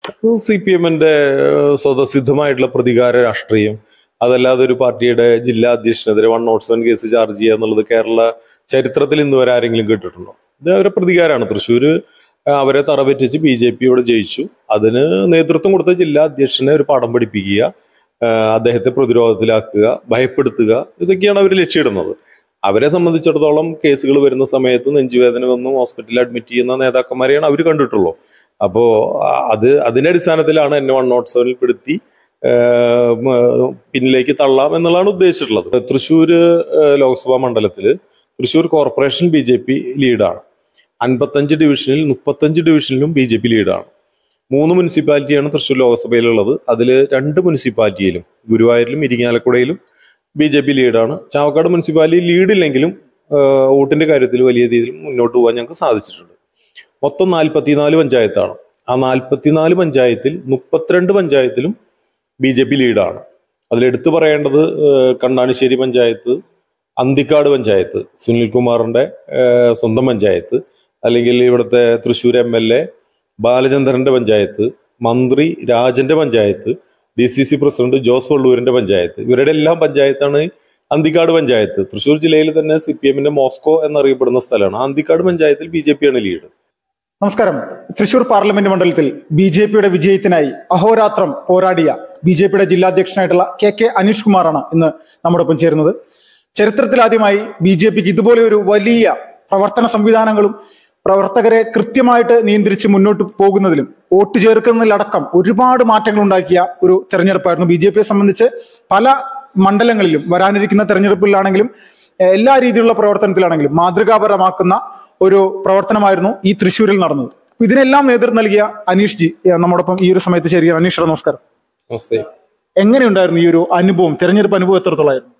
C P എമ്മിന്റെ സ്വതസിദ്ധമായിട്ടുള്ള പ്രതികാര രാഷ്ട്രീയം അതല്ലാതെ ഒരു പാർട്ടിയുടെ ജില്ലാ അധ്യക്ഷനെതിരെ one not seven case charge ചെയ്യുക എന്നുള്ളത് കേരള ചരിത്രത്തിൽ ഇന്ന് വരെ ആരെങ്കിലും കേട്ടിട്ടുണ്ടോ ഇത് അവരുടെ പ്രതികാരമാണ് തൃശ്ശൂര് ആ, അവരെ തറപറ്റിച്ച് ബി ജെ പി ഇവിടെ ജയിച്ചു അതിന് നേതൃത്വം കൊടുത്ത ജില്ലാ അധ്യക്ഷനെ ഒരു പാഠം പഠിപ്പിക്കുക ആ, അദ്ദേഹത്തെ പ്രതിരോധത്തിലാക്കുക ഭയപ്പെടുത്തുക ഇതൊക്കെയാണ് അവർ ലക്ഷ്യമിടുന്നത് അവരെ സംബന്ധിച്ചിടത്തോളം കേസുകൾ വരുന്ന സമയത്ത് നെഞ്ചുവേദന വന്നും ഹോസ്പിറ്റലിൽ അഡ്മിറ്റ് ചെയ്യുന്ന നേതാക്കന്മാരെയാണ് അവർ കണ്ടിട്ടുള്ളൂ അപ്പോ ആ, അത് അതിന്റെ അടിസ്ഥാനത്തിലാണ് എന്നെ വൺ നോട്ട് സെവനിൽ പെടുത്തി ആ, മ, പിന്നിലേക്ക് തള്ളാം എന്നുള്ളതാണ് ഉദ്ദേശിച്ചിട്ടുള്ളത് തൃശ്ശൂര് ആ, ലോക്സഭാ മണ്ഡലത്തില് Thrissur corporation B J P ലീഡാണ് അൻപത്തഞ്ച് ഡിവിഷനിൽ മുപ്പത്തഞ്ച് ഡിവിഷനിലും ബി ജെ പി ലീഡാണ് മൂന്ന് മുനിസിപ്പാലിറ്റിയാണ് തൃശ്ശൂർ ലോക്സഭയിലുള്ളത് അതിൽ രണ്ട് മുനിസിപ്പാലിറ്റിയിലും ഗുരുവായൂരിലും ഇരിങ്ങാലക്കുടയിലും ബി ജെ പി ലീഡാണ് ചാവക്കാട് മുനിസിപ്പാലിറ്റി ലീഡില്ലെങ്കിലും ആഹ്, വോട്ടിന്റെ കാര്യത്തിൽ വലിയ രീതിയിൽ മുന്നോട്ട് പോകാൻ ഞങ്ങൾക്ക് സാധിച്ചിട്ടുണ്ട് മൊത്തം നാൽപ്പത്തിനാല് പഞ്ചായത്താണ് ആ നാൽപ്പത്തിനാല് പഞ്ചായത്തിൽ മുപ്പത്തിരണ്ട് പഞ്ചായത്തിലും ബി ജെ പി ലീഡാണ് അതിലെടുത്തു പറയേണ്ടത് ആഹ്, കണ്ണാണിശ്ശേരി പഞ്ചായത്ത് അന്തിക്കാട് പഞ്ചായത്ത് സുനിൽകുമാറിന്റെ ആഹ്, സ്വന്തം പഞ്ചായത്ത് അല്ലെങ്കിൽ ഇവിടുത്തെ തൃശ്ശൂർ എം എൽ എ ബാലചന്ദ്രന്റെ പഞ്ചായത്ത് മന്ത്രി രാജന്റെ panchayat D C C president Jose വള്ളൂരിന്റെ പഞ്ചായത്ത് ഇവരുടെ എല്ലാം പഞ്ചായത്താണ് അന്തിക്കാട് പഞ്ചായത്ത് തൃശ്ശൂർ ജില്ലയിൽ തന്നെ സി പി എമ്മിന്റെ മോസ്കോ എന്നറിയപ്പെടുന്ന സ്ഥലമാണ് ആ അന്തിക്കാട് പഞ്ചായത്തിൽ ബി ജെ പി ആണ് ലീഡ് നമസ്കാരം തൃശൂർ പാർലമെന്റ് മണ്ഡലത്തിൽ ബി ജെ പിയുടെ വിജയത്തിനായി അഹോരാത്രം പോരാടിയ ബി ജെ പിയുടെ ജില്ലാധ്യക്ഷനായിട്ടുള്ള കെ കെ അനീഷ് കുമാറാണ് ഇന്ന് നമ്മോടൊപ്പം ചേരുന്നത് ചരിത്രത്തിലാദ്യമായി ബി ജെ പിക്ക് ഇതുപോലെ ഒരു വലിയ പ്രവർത്തന സംവിധാനങ്ങളും പ്രവർത്തകരെ കൃത്യമായിട്ട് നിയന്ത്രിച്ച് മുന്നോട്ട് പോകുന്നതിലും വോട്ട് ചേർക്കുന്നതിലടക്കം ഒരുപാട് മാറ്റങ്ങൾ ഉണ്ടാക്കിയ ഒരു തെരഞ്ഞെടുപ്പായിരുന്നു ബി ജെ പിയെ സംബന്ധിച്ച് പല മണ്ഡലങ്ങളിലും വരാനിരിക്കുന്ന തെരഞ്ഞെടുപ്പിലാണെങ്കിലും ഏഹ് എല്ലാ രീതിയിലുള്ള പ്രവർത്തനത്തിലാണെങ്കിലും മാതൃകാപരമാക്കുന്ന ഒരു പ്രവർത്തനമായിരുന്നു ഈ തൃശ്ശൂരിൽ നടന്നത് അപ്പൊ ഇതിനെല്ലാം നേതൃത്വം നൽകിയ അനീഷ് ജി ഏഹ് നമ്മോടൊപ്പം ഈ ഒരു സമയത്ത് ചേരുക അനീഷ് നമസ്കാരം നമസ്തേ എങ്ങനെയുണ്ടായിരുന്നു ഈ ഒരു അനുഭവം തെരഞ്ഞെടുപ്പ് അനുഭവം എത്രത്തോളായിരുന്നു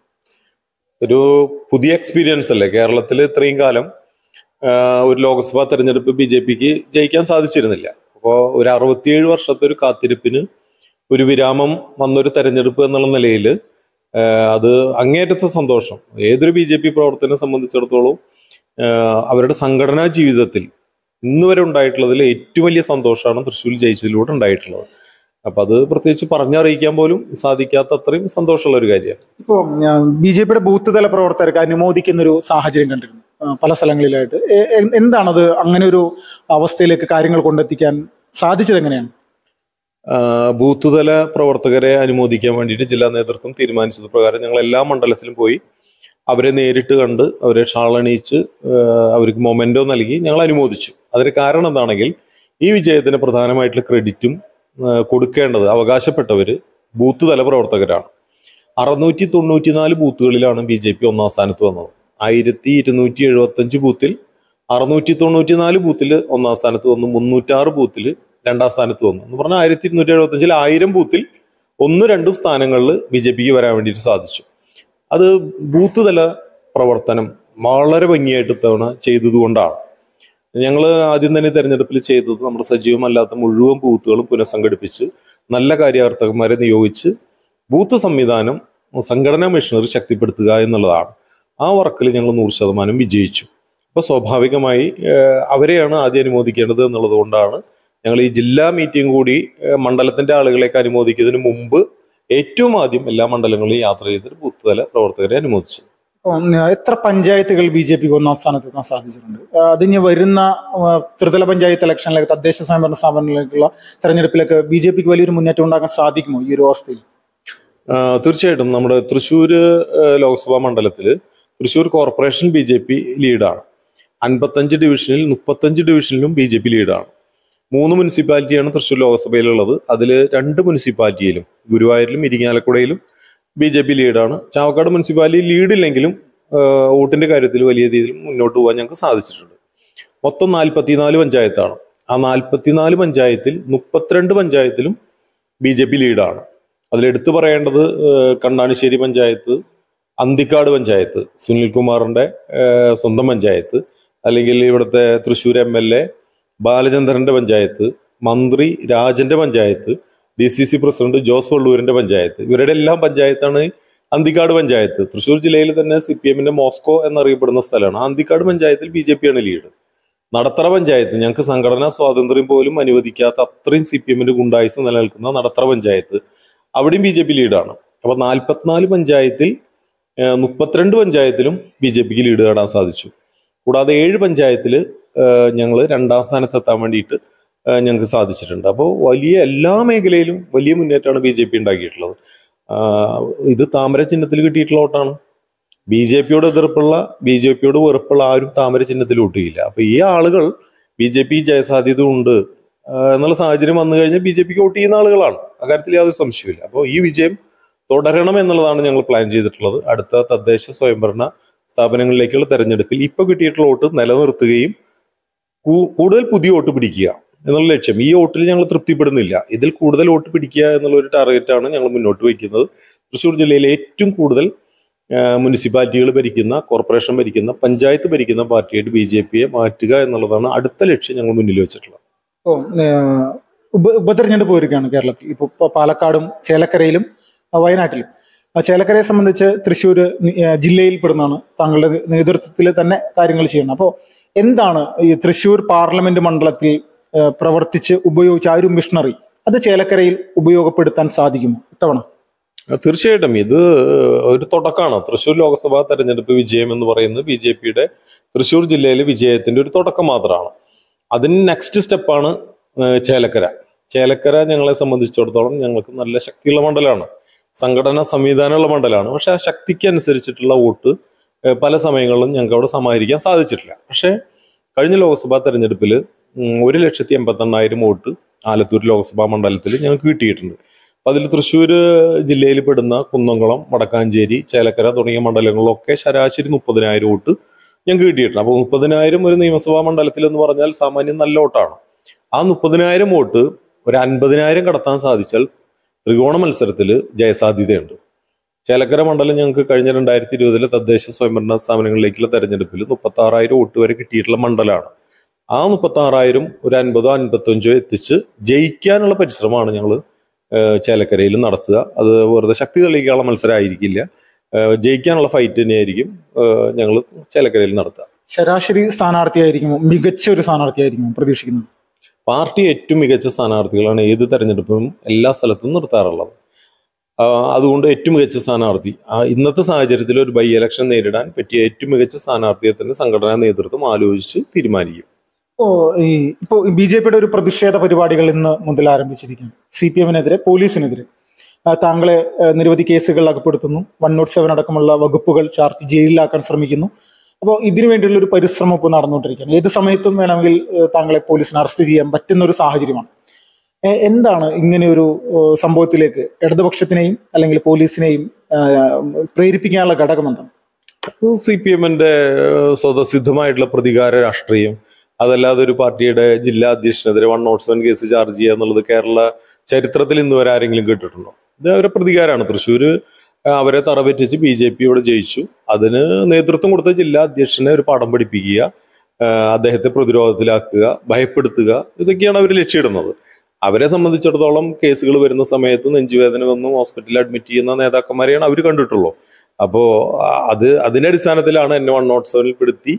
ഒരു പുതിയ എക്സ്പീരിയൻസ് അല്ലേ കേരളത്തിൽ ഇത്രയും കാലം ആ, ഒരു ലോക്സഭാ തെരഞ്ഞെടുപ്പ് ബി ജെ പിക്ക് ജയിക്കാൻ സാധിച്ചിരുന്നില്ല അപ്പോൾ ഒരു അറുപത്തിയേഴ് വർഷത്തെ ഒരു കാത്തിരിപ്പിന് ഒരു വിരാമം വന്നൊരു തെരഞ്ഞെടുപ്പ് എന്നുള്ള നിലയിൽ അത് അങ്ങേയറ്റത്തെ സന്തോഷം ഏതൊരു ബി ജെ പി പ്രവർത്തനെ സംബന്ധിച്ചിടത്തോളം ആ, അവരുടെ സംഘടനാ ജീവിതത്തിൽ ഇന്ന് വരെ ഉണ്ടായിട്ടുള്ളതിൽ ഏറ്റവും വലിയ സന്തോഷമാണ് തൃശ്ശൂർ ജയിച്ചതിലൂടെ ഉണ്ടായിട്ടുള്ളത് അപ്പൊ അത് പ്രത്യേകിച്ച് പറഞ്ഞറിയിക്കാൻ പോലും സാധിക്കാത്ത അത്രയും സന്തോഷമുള്ള ഒരു കാര്യമാണ് ഇപ്പോൾ ബി ജെ പിയുടെ ബൂത്ത് തല പ്രവർത്തകർക്ക് അനുമോദിക്കുന്ന ഒരു സാഹചര്യം കണ്ടിരുന്നു ആ, പല സ്ഥലങ്ങളിലായിട്ട് എ- എ- എന്താണത് അങ്ങനെ ഒരു അവസ്ഥയിലേക്ക് കാര്യങ്ങൾ കൊണ്ടെത്തിക്കാൻ സാധിച്ചത് എങ്ങനെയാണ് ആഹ് ബൂത്ത് തല പ്രവർത്തകരെ അനുമോദിക്കാൻ വേണ്ടിയിട്ട് ജില്ലാ നേതൃത്വം തീരുമാനിച്ചത് പ്രകാരം ഞങ്ങൾ എല്ലാ മണ്ഡലത്തിലും പോയി അവരെ നേരിട്ട് കണ്ട് അവരെ ഷാളണിയിച്ച് ആഹ് അവർക്ക് മൊമെന്റോ നൽകി ഞങ്ങൾ അനുമോദിച്ചു അതിന് കാരണം എന്താണെങ്കിൽ ഈ വിജയത്തിന് പ്രധാനമായിട്ടുള്ള ക്രെഡിറ്റും ആഹ് കൊടുക്കേണ്ടത് അവകാശപ്പെട്ടവര് ബൂത്ത് തല പ്രവർത്തകരാണ് അറുന്നൂറ്റി തൊണ്ണൂറ്റിനാല് ബൂത്തുകളിലാണ് ബി ജെ പി ഒന്നാം സ്ഥാനത്ത് വന്നത് ആയിരത്തി ഇരുന്നൂറ്റി എഴുപത്തി അഞ്ച് ബൂത്തിൽ അറുന്നൂറ്റി തൊണ്ണൂറ്റിനാല് ബൂത്തിൽ ഒന്നാം സ്ഥാനത്ത് വന്നു മുന്നൂറ്റാറ് ബൂത്തിൽ രണ്ടാം സ്ഥാനത്ത് വന്നു എന്ന് പറഞ്ഞാൽ ആയിരത്തി ഇരുന്നൂറ്റി എഴുപത്തി അഞ്ചിൽ ആയിരം ബൂത്തിൽ ഒന്നും രണ്ടും സ്ഥാനങ്ങളിൽ ബി ജെ പിക്ക് വരാൻ വേണ്ടിയിട്ട് സാധിച്ചു അത് ബൂത്ത് തല പ്രവർത്തനം വളരെ ഭംഗിയായിട്ട് ഇത്തവണ ചെയ്തതുകൊണ്ടാണ് ഞങ്ങൾ ആദ്യം തന്നെ തെരഞ്ഞെടുപ്പിൽ ചെയ്തത് നമ്മുടെ സജീവമല്ലാത്ത മുഴുവൻ ബൂത്തുകളും പുനഃസംഘടിപ്പിച്ച് നല്ല കാര്യകർത്തകന്മാരെ നിയോഗിച്ച് ബൂത്ത് സംവിധാനം സംഘടനാ മെഷീനറി ശക്തിപ്പെടുത്തുക എന്നുള്ളതാണ് ആ വർക്കിൽ ഞങ്ങൾ നൂറ് ശതമാനം വിജയിച്ചു അപ്പോൾ സ്വാഭാവികമായി ഏഹ്, അവരെയാണ് ആദ്യം അനുമോദിക്കേണ്ടത് എന്നുള്ളത് കൊണ്ടാണ് ഞങ്ങൾ ഈ ജില്ലാ മീറ്റിംഗ് കൂടി ഏഹ്, മണ്ഡലത്തിന്റെ ആളുകളെയൊക്കെ അനുമോദിക്കുന്നതിന് മുമ്പ് ഏറ്റവും ആദ്യം എല്ലാ മണ്ഡലങ്ങളിലും യാത്ര ചെയ്തിട്ട് ബൂത്ത് തല പ്രവർത്തകരെ അനുമോദിച്ചു ഉം, എത്ര പഞ്ചായത്തുകൾ ബി ജെ പിക്ക് ഒന്നാം സ്ഥാനത്ത് എത്താൻ സാധിച്ചിട്ടുണ്ട് ആ, അതിന് വരുന്ന ആ, ത്രിതല പഞ്ചായത്ത് ഇലക്ഷനിലേക്ക് തദ്ദേശ സ്വയംഭരണ സ്ഥാപനങ്ങളിലേക്കുള്ള തെരഞ്ഞെടുപ്പിലേക്ക് ബി ജെ പിക്ക് വലിയൊരു മുന്നേറ്റം ഉണ്ടാക്കാൻ സാധിക്കുമോ ഈ ഒരു അവസ്ഥയിൽ ആ, തീർച്ചയായിട്ടും നമ്മുടെ തൃശ്ശൂർ ലോക്സഭാ മണ്ഡലത്തിൽ Thrissur corporation B J P ലീഡാണ് അൻപത്തഞ്ച് ഡിവിഷനിൽ മുപ്പത്തഞ്ച് ഡിവിഷനിലും ബി ജെ പി ലീഡാണ് മൂന്ന് മുനിസിപ്പാലിറ്റിയാണ് തൃശ്ശൂർ ലോക്സഭയിലുള്ളത് അതിൽ രണ്ട് മുനിസിപ്പാലിറ്റിയിലും ഗുരുവായൂരിലും ഇരിങ്ങാലക്കുടയിലും ബി ജെ പി ലീഡാണ് ചാവക്കാട് മുനിസിപ്പാലിറ്റി ലീഡില്ലെങ്കിലും ആ, വോട്ടിന്റെ കാര്യത്തിൽ വലിയ രീതിയിൽ മുന്നോട്ട് പോകാൻ ഞങ്ങൾക്ക് സാധിച്ചിട്ടുണ്ട് മൊത്തം നാൽപ്പത്തിനാല് പഞ്ചായത്താണ് ആ നാൽപ്പത്തിനാല് പഞ്ചായത്തിൽ മുപ്പത്തിരണ്ട് പഞ്ചായത്തിലും ബി ജെ പി ലീഡാണ് അതിലെടുത്തു പറയേണ്ടത് ഏഹ്, കണ്ണാണിശ്ശേരി പഞ്ചായത്ത് അന്തിക്കാട് പഞ്ചായത്ത് സുനിൽകുമാറിന്റെ ഏഹ്, സ്വന്തം പഞ്ചായത്ത് അല്ലെങ്കിൽ ഇവിടുത്തെ തൃശ്ശൂർ എം എൽ എ ബാലചന്ദ്രന്റെ പഞ്ചായത്ത് മന്ത്രി രാജന്റെ panchayat D C C president Jose വള്ളൂരിന്റെ പഞ്ചായത്ത് ഇവരുടെ എല്ലാം പഞ്ചായത്താണ് അന്തിക്കാട് പഞ്ചായത്ത് തൃശ്ശൂർ ജില്ലയിൽ തന്നെ സി പി എമ്മിന്റെ മോസ്കോ എന്നറിയപ്പെടുന്ന സ്ഥലമാണ് ആ അന്തിക്കാട് പഞ്ചായത്തിൽ ബി ജെ പി ആണ് ലീഡ് നടത്തറ പഞ്ചായത്ത് ഞങ്ങൾക്ക് സംഘടനാ സ്വാതന്ത്ര്യം പോലും അനുവദിക്കാത്ത അത്രയും സി പി എമ്മിന്റെ ഗുണ്ടായുസ് നിലനിൽക്കുന്ന നടത്തറ പഞ്ചായത്ത് അവിടെയും ബി ജെ പി ലീഡാണ് അപ്പൊ നാൽപ്പത്തിനാല് പഞ്ചായത്തിൽ ഏഹ്, മുപ്പത്തിരണ്ട് പഞ്ചായത്തിലും ബി ജെ പിക്ക് ലീഡ് നേടാൻ സാധിച്ചു കൂടാതെ ഏഴ് പഞ്ചായത്തിൽ ഞങ്ങൾ രണ്ടാം സ്ഥാനത്തെത്താൻ വേണ്ടിയിട്ട് ഏഹ്, ഞങ്ങൾക്ക് സാധിച്ചിട്ടുണ്ട് അപ്പോൾ വലിയ എല്ലാ മേഖലയിലും വലിയ മുന്നേറ്റമാണ് ബി ജെ പി ഉണ്ടാക്കിയിട്ടുള്ളത് ആഹ്, ഇത് താമര ചിഹ്നത്തിൽ കിട്ടിയിട്ടുള്ള വോട്ടാണ് ബി ജെ പിയോട് എതിർപ്പുള്ള ബി ജെ പിയോട് വെറുപ്പുള്ള ആരും താമര ചിഹ്നത്തിൽ വോട്ടുകയില്ല അപ്പൊ ഈ ആളുകൾ ബി ജെ പി ജയസാധ്യത ഉണ്ട് ആഹ് എന്നുള്ള സാഹചര്യം വന്നു കഴിഞ്ഞാൽ ബി ജെ പിക്ക് വോട്ട് ചെയ്യുന്ന ആളുകളാണ് അക്കാര്യത്തിൽ യാതൊരു സംശയമില്ല അപ്പോൾ ഈ വിജയം തുടരണം എന്നുള്ളതാണ് ഞങ്ങൾ പ്ലാൻ ചെയ്തിട്ടുള്ളത് അടുത്ത തദ്ദേശ സ്വയംഭരണ സ്ഥാപനങ്ങളിലേക്കുള്ള തെരഞ്ഞെടുപ്പിൽ ഇപ്പൊ കിട്ടിയിട്ടുള്ള വോട്ട് നിലനിർത്തുകയും കൂ- കൂടുതൽ പുതിയ വോട്ട് പിടിക്കുക എന്നുള്ള ലക്ഷ്യം ഈ വോട്ടിൽ ഞങ്ങൾ തൃപ്തിപ്പെടുന്നില്ല ഇതിൽ കൂടുതൽ വോട്ട് പിടിക്കുക എന്നുള്ള ഒരു ടാർഗറ്റാണ് ഞങ്ങൾ മുന്നോട്ട് വയ്ക്കുന്നത് തൃശ്ശൂർ ജില്ലയിലെ ഏറ്റവും കൂടുതൽ മുനിസിപ്പാലിറ്റികൾ ഭരിക്കുന്ന കോർപ്പറേഷൻ ഭരിക്കുന്ന പഞ്ചായത്ത് ഭരിക്കുന്ന പാർട്ടിയായിട്ട് ബി ജെ പിയെ മാറ്റുക എന്നുള്ളതാണ് അടുത്ത ലക്ഷ്യം ഞങ്ങൾ മുന്നിൽ വെച്ചിട്ടുള്ളത് ഓ ഏഹ്, ഉപ ഉപതെരഞ്ഞെടുപ്പ് വരികയാണ് കേരളത്തിൽ ഇപ്പോൾ പാലക്കാടും ചേലക്കരയിലും ആ, വയനാട്ടിലും ആ, ചേലക്കരയെ സംബന്ധിച്ച് തൃശ്ശൂർ ജില്ലയിൽ പെടുന്നതാണ് താങ്കളുടെ നേ- നേതൃത്വത്തിൽ തന്നെ കാര്യങ്ങൾ ചെയ്യണം അപ്പോൾ എന്താണ് ഈ തൃശ്ശൂർ പാർലമെന്റ് മണ്ഡലത്തിൽ ഏഹ്, പ്രവർത്തിച്ച് ഉപയോഗിച്ച ആ ഒരു മിഷണറി അത് ചേലക്കരയിൽ ഉപയോഗപ്പെടുത്താൻ സാധിക്കുമോ ഇത്തവണ തീർച്ചയായിട്ടും ഇത് ഒരു തുടക്കമാണ് തൃശ്ശൂർ ലോക്സഭാ തെരഞ്ഞെടുപ്പ് വിജയം എന്ന് പറയുന്നത് ബി ജെ പിയുടെ തൃശ്ശൂർ ജില്ലയിലെ വിജയത്തിന്റെ ഒരു തുടക്കം മാത്രമാണ് അതിന് നെക്സ്റ്റ് സ്റ്റെപ്പാണ് ചേലക്കര ചേലക്കര ഞങ്ങളെ സംബന്ധിച്ചിടത്തോളം ഞങ്ങൾക്ക് നല്ല ശക്തിയുള്ള മണ്ഡലമാണ് സംഘടനാ സംവിധാനമുള്ള മണ്ഡലമാണ് പക്ഷെ ആ ശക്തിക്ക് അനുസരിച്ചിട്ടുള്ള വോട്ട് ഏഹ്, പല സമയങ്ങളിലും ഞങ്ങൾക്ക് അവിടെ സമാഹരിക്കാൻ സാധിച്ചിട്ടില്ല പക്ഷേ കഴിഞ്ഞ ലോക്സഭാ തെരഞ്ഞെടുപ്പിൽ ഒരു ലക്ഷത്തി എൺപത്തെണ്ണായിരം വോട്ട് ആലത്തൂർ ലോക്സഭാ മണ്ഡലത്തിൽ ഞങ്ങൾക്ക് കിട്ടിയിട്ടുണ്ട് അപ്പൊ അതിൽ തൃശ്ശൂർ ജില്ലയിൽ പെടുന്ന കുന്നംകുളം വടക്കാഞ്ചേരി ചേലക്കര തുടങ്ങിയ മണ്ഡലങ്ങളിലൊക്കെ ശരാശരി മുപ്പതിനായിരം വോട്ട് ഞങ്ങൾക്ക് കിട്ടിയിട്ടുണ്ട് അപ്പോൾ മുപ്പതിനായിരം ഒരു നിയമസഭാ മണ്ഡലത്തിൽ എന്ന് പറഞ്ഞാൽ സാമാന്യം നല്ല വോട്ടാണ് ആ മുപ്പതിനായിരം വോട്ട് ഒരു അൻപതിനായിരം കടത്താൻ സാധിച്ചാൽ ത്രികോണ മത്സരത്തിൽ ജയസാധ്യതയുണ്ട് ചേലക്കര മണ്ഡലം ഞങ്ങൾക്ക് കഴിഞ്ഞ രണ്ടായിരത്തി ഇരുപതിലെ തദ്ദേശ സ്വയംഭരണ സ്ഥാപനങ്ങളിലേക്കുള്ള തെരഞ്ഞെടുപ്പിൽ മുപ്പത്തി ആറായിരം വോട്ട് വരെ കിട്ടിയിട്ടുള്ള മണ്ഡലമാണ് ആ മുപ്പത്തി ആറായിരം ഒരു അൻപതോ അൻപത്തഞ്ചോ എത്തിച്ച് ജയിക്കാനുള്ള പരിശ്രമമാണ് ഞങ്ങൾ ചേലക്കരയിൽ നടത്തുക അത് വെറുതെ ശക്തി തെളിയിക്കാനുള്ള മത്സരം ആയിരിക്കില്ല ഏഹ് ജയിക്കാനുള്ള ഫൈറ്റ് തന്നെയായിരിക്കും ഞങ്ങൾ ചേലക്കരയിൽ നടത്തുക ശരാശരി സ്ഥാനാർത്ഥിയായിരിക്കുമോ മികച്ച ഒരു സ്ഥാനാർത്ഥിയായിരിക്കുമോ പ്രതീക്ഷിക്കുന്നത് പാർട്ടി ഏറ്റവും മികച്ച സ്ഥാനാർത്ഥികളാണ് ഏത് തെരഞ്ഞെടുപ്പിലും എല്ലാ സ്ഥലത്തും നിർത്താറുള്ളത് ആ, അതുകൊണ്ട് ഏറ്റവും മികച്ച സ്ഥാനാർത്ഥി ആ, ഇന്നത്തെ സാഹചര്യത്തിൽ ഒരു ബൈ ഇലക്ഷൻ നേരിടാൻ പറ്റിയ ഏറ്റവും മികച്ച സ്ഥാനാർത്ഥിയെ തന്നെ സംഘടനാ നേതൃത്വം ആലോചിച്ച് തീരുമാനിക്കും ഇപ്പോ ഈ ഇപ്പോ ബി ജെ പിയുടെ ഒരു പ്രതിഷേധ പരിപാടികൾ ഇന്ന് മുതൽ ആരംഭിച്ചിരിക്കുകയാണ് സി പി എമ്മിനെതിരെ പോലീസിനെതിരെ ആ, താങ്കളെ ആ, നിരവധി കേസുകളിൽ അകപ്പെടുത്തുന്നു വൺ നോട്ട് സെവൻ അടക്കമുള്ള വകുപ്പുകൾ ചാർത്തി ജയിലിലാക്കാൻ ശ്രമിക്കുന്നു അപ്പോൾ ഇതിനു വേണ്ടിയുള്ള ഒരു പരിശ്രമം ഇപ്പോൾ നടന്നുകൊണ്ടിരിക്കുകയാണ് ഏത് സമയത്തും വേണമെങ്കിൽ ഏ, താങ്കളെ പോലീസിന് അറസ്റ്റ് ചെയ്യാൻ പറ്റുന്ന ഒരു സാഹചര്യമാണ് ഏ, എന്താണ് ഇങ്ങനെ ഒരു ഏ, സംഭവത്തിലേക്ക് ഇടതുപക്ഷത്തിനെയും അല്ലെങ്കിൽ പോലീസിനെയും ആ, പ്രേരിപ്പിക്കാനുള്ള ഘടകം എന്താണ് സി പി എമ്മിന്റെ സ്വതസിദ്ധമായിട്ടുള്ള പ്രതികാര രാഷ്ട്രീയം അതല്ലാതെ ഒരു പാർട്ടിയുടെ ജില്ലാ അധ്യക്ഷനെതിരെ one not seven case charge ചെയ്യുക എന്നുള്ളത് കേരള ചരിത്രത്തിൽ ഇന്ന് വരെ ആരെങ്കിലും കേട്ടിട്ടുണ്ടോ ഇത് അവരുടെ പ്രതികാരമാണ് തൃശ്ശൂര് ആ, അവരെ തറപറ്റിച്ച് ബി ജെ പിയോട് ജയിച്ചു അതിന് നേതൃത്വം കൊടുത്ത ജില്ലാ അധ്യക്ഷനെ ഒരു പാഠം പഠിപ്പിക്കുക ആ, അദ്ദേഹത്തെ പ്രതിരോധത്തിലാക്കുക ഭയപ്പെടുത്തുക ഇതൊക്കെയാണ് അവർ ലക്ഷ്യമിടുന്നത് അവരെ സംബന്ധിച്ചിടത്തോളം കേസുകൾ വരുന്ന സമയത്ത് നെഞ്ചുവേദന വന്നും ഹോസ്പിറ്റലിൽ അഡ്മിറ്റ് ചെയ്യുന്ന നേതാക്കന്മാരെയാണ് അവർ കണ്ടിട്ടുള്ളൂ അപ്പോ ആ, അത് അതിന്റെ അടിസ്ഥാനത്തിലാണ് എന്നെ വൺ നോട്ട് സെവനിൽ പെടുത്തി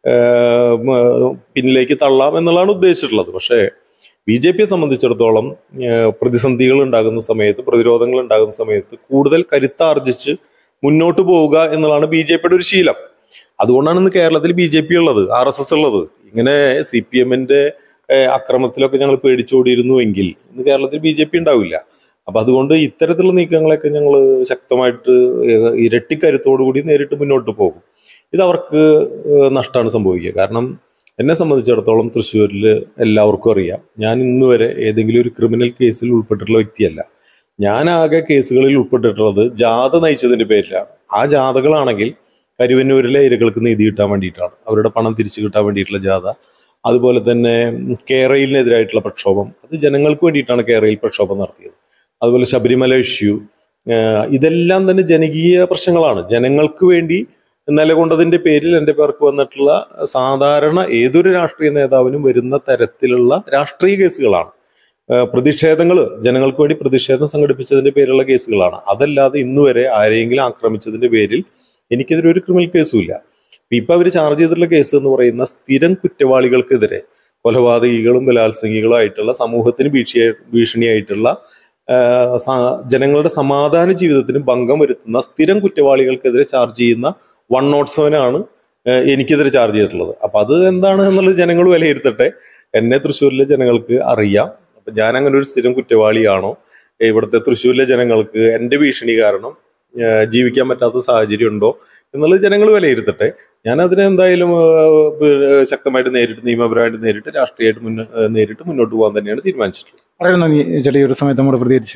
ഏഹ്, മ- പിന്നിലേക്ക് തള്ളാം എന്നുള്ളതാണ് ഉദ്ദേശിച്ചിട്ടുള്ളത് പക്ഷേ ബി ജെ പിയെ സംബന്ധിച്ചിടത്തോളം ഏഹ്, പ്രതിസന്ധികൾ ഉണ്ടാകുന്ന സമയത്ത് പ്രതിരോധങ്ങൾ ഉണ്ടാകുന്ന സമയത്ത് കൂടുതൽ കരുത്താർജിച്ച് മുന്നോട്ട് പോവുക എന്നുള്ളതാണ് ബി ജെ പിയുടെ ഒരു ശീലം അതുകൊണ്ടാണ് ഇന്ന് കേരളത്തിൽ ബി ജെ പി ഉള്ളത് ആർ എസ് എസ് ഉള്ളത് ഇങ്ങനെ സി പി എമ്മിന്റെ അക്രമത്തിലൊക്കെ ഞങ്ങൾ പേടിച്ചോടിയിരുന്നു എങ്കിൽ ഇന്ന് കേരളത്തിൽ ബി ജെ പി ഉണ്ടാവില്ല അപ്പൊ അതുകൊണ്ട് ഇത്തരത്തിലുള്ള നീക്കങ്ങളൊക്കെ ഞങ്ങൾ ശക്തമായിട്ട് ഏഹ്, ഇരട്ടിക്കരുത്തോടു കൂടി നേരിട്ട് മുന്നോട്ട് പോകും ഇത് അവർക്ക് ഏഹ്, നഷ്ടമാണ് സംഭവിക്കുക കാരണം എന്നെ സംബന്ധിച്ചിടത്തോളം തൃശ്ശൂരിൽ എല്ലാവർക്കും അറിയാം ഞാൻ ഇന്ന് വരെ ഏതെങ്കിലും ഒരു ക്രിമിനൽ കേസിൽ ഉൾപ്പെട്ടിട്ടുള്ള വ്യക്തിയല്ല ഞാൻ ആകെ കേസുകളിൽ ഉൾപ്പെട്ടിട്ടുള്ളത് ജാഥ നയിച്ചതിന്റെ പേരിലാണ് ആ ജാഥകളാണെങ്കിൽ കരുവന്നൂരിലെ ഇരകൾക്ക് നീതി കിട്ടാൻ വേണ്ടിയിട്ടാണ് അവരുടെ പണം തിരിച്ചു കിട്ടാൻ വേണ്ടിയിട്ടുള്ള ജാഥ അതുപോലെ തന്നെ കേരളയിലിനെതിരായിട്ടുള്ള പ്രക്ഷോഭം അത് ജനങ്ങൾക്ക് വേണ്ടിയിട്ടാണ് കേരളയിൽ പ്രക്ഷോഭം നടത്തിയത് അതുപോലെ ശബരിമല ഇഷ്യൂ ഏഹ് ഇതെല്ലാം തന്നെ ജനകീയ പ്രശ്നങ്ങളാണ് ജനങ്ങൾക്ക് വേണ്ടി നിലകൊണ്ടതിന്റെ പേരിൽ എൻ്റെ പേർക്ക് വന്നിട്ടുള്ള സാധാരണ ഏതൊരു രാഷ്ട്രീയ നേതാവിനും വരുന്ന തരത്തിലുള്ള രാഷ്ട്രീയ കേസുകളാണ് പ്രതിഷേധങ്ങൾ ജനങ്ങൾക്ക് വേണ്ടി പ്രതിഷേധം സംഘടിപ്പിച്ചതിന്റെ പേരിലുള്ള കേസുകളാണ് അതല്ലാതെ ഇന്ന് വരെ ആരെങ്കിലും ആക്രമിച്ചതിന്റെ പേരിൽ എനിക്കെതിരെ ഒരു ക്രിമിനൽ കേസും ഇല്ല ഇപ്പൊ അവർ ചാർജ് ചെയ്തിട്ടുള്ള കേസ് എന്ന് പറയുന്ന സ്ഥിരം കുറ്റവാളികൾക്കെതിരെ കൊലപാതകികളും ബലാത്സംഗികളും ആയിട്ടുള്ള സമൂഹത്തിന് ഭീഷണി ഭീഷണിയായിട്ടുള്ള ആ, സ- ജനങ്ങളുടെ സമാധാന ജീവിതത്തിന് ഭംഗം വരുത്തുന്ന സ്ഥിരം കുറ്റവാളികൾക്കെതിരെ ചാർജ് ചെയ്യുന്ന വൺ നോട്ട് സെവൻ ആണ് ആ, എനിക്കെതിരെ ചാർജ് ചെയ്തിട്ടുള്ളത് അപ്പൊ അത് എന്താണ് എന്നുള്ളത് ജനങ്ങൾ വിലയിരുത്തട്ടെ എന്നെ തൃശ്ശൂരിലെ ജനങ്ങൾക്ക് അറിയാം അപ്പൊ ഞാൻ അങ്ങനെ ഒരു സ്ഥിരം കുറ്റവാളിയാണോ ഇവിടുത്തെ തൃശ്ശൂരിലെ ജനങ്ങൾക്ക് എന്റെ ഭീഷണി കാരണം ആ, ജീവിക്കാൻ പറ്റാത്ത സാഹചര്യം ഉണ്ടോ എന്നുള്ളത് ജനങ്ങൾ വിലയിരുത്തട്ടെ ഞാൻ അതിനെ എന്തായാലും ആ, പിന്നെ ശക്തമായിട്ട് നേരിട്ട് നിയമപരമായിട്ട് നേരിട്ട് രാഷ്ട്രീയമായിട്ട് മുന്നോ ആ, നേരിട്ട് മുന്നോട്ട് പോകാൻ തന്നെയാണ് തീരുമാനിച്ചിട്ടുള്ളത് വളരെ നന്ദി ചേട്ടാ ഈ ഒരു സമയത്ത് നമ്മോട് പ്രതികരിച്ചു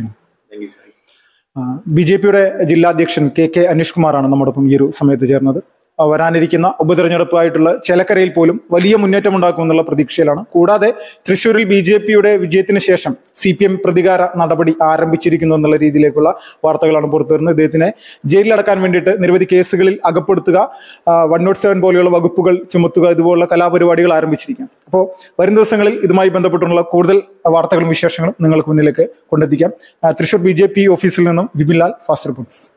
ബി ജെ പിയുടെ ജില്ലാ അധ്യക്ഷൻ കെ കെ അനീഷ് കുമാറാണ് നമ്മോടൊപ്പം ഈ ഒരു സമയത്ത് ചേർന്നത് ആ, വരാനിരിക്കുന്ന ഉപതെരഞ്ഞെടുപ്പായിട്ടുള്ള ചേലക്കരയിൽ പോലും വലിയ മുന്നേറ്റം ഉണ്ടാക്കുമെന്നുള്ള പ്രതീക്ഷയിലാണ് കൂടാതെ തൃശ്ശൂരിൽ ബി ജെ പിയുടെ വിജയത്തിന് ശേഷം സി പി എം പ്രതികാര നടപടി ആരംഭിച്ചിരിക്കുന്നു എന്നുള്ള രീതിയിലേക്കുള്ള വാർത്തകളാണ് പുറത്തു വരുന്നത് ഇദ്ദേഹത്തിനെ ജയിലിലടക്കാൻ വേണ്ടിയിട്ട് നിരവധി കേസുകളിൽ അകപ്പെടുത്തുക വൺ നോട്ട് സെവൻ പോലെയുള്ള വകുപ്പുകൾ ചുമത്തുക ഇതുപോലുള്ള കലാപരിപാടികൾ ആരംഭിച്ചിരിക്കാം അപ്പോൾ വരും ദിവസങ്ങളിൽ ഇതുമായി ബന്ധപ്പെട്ടുള്ള കൂടുതൽ വാർത്തകളും വിശേഷങ്ങളും നിങ്ങൾക്ക് മുന്നിലേക്ക് കൊണ്ടെത്തിക്കാം ആ, തൃശ്ശൂർ ബി ജെ പി ഓഫീസിൽ നിന്നും വിപിൻ ലാൽ ഫാസ്റ്റ് റിപ്പോർട്ട്സ്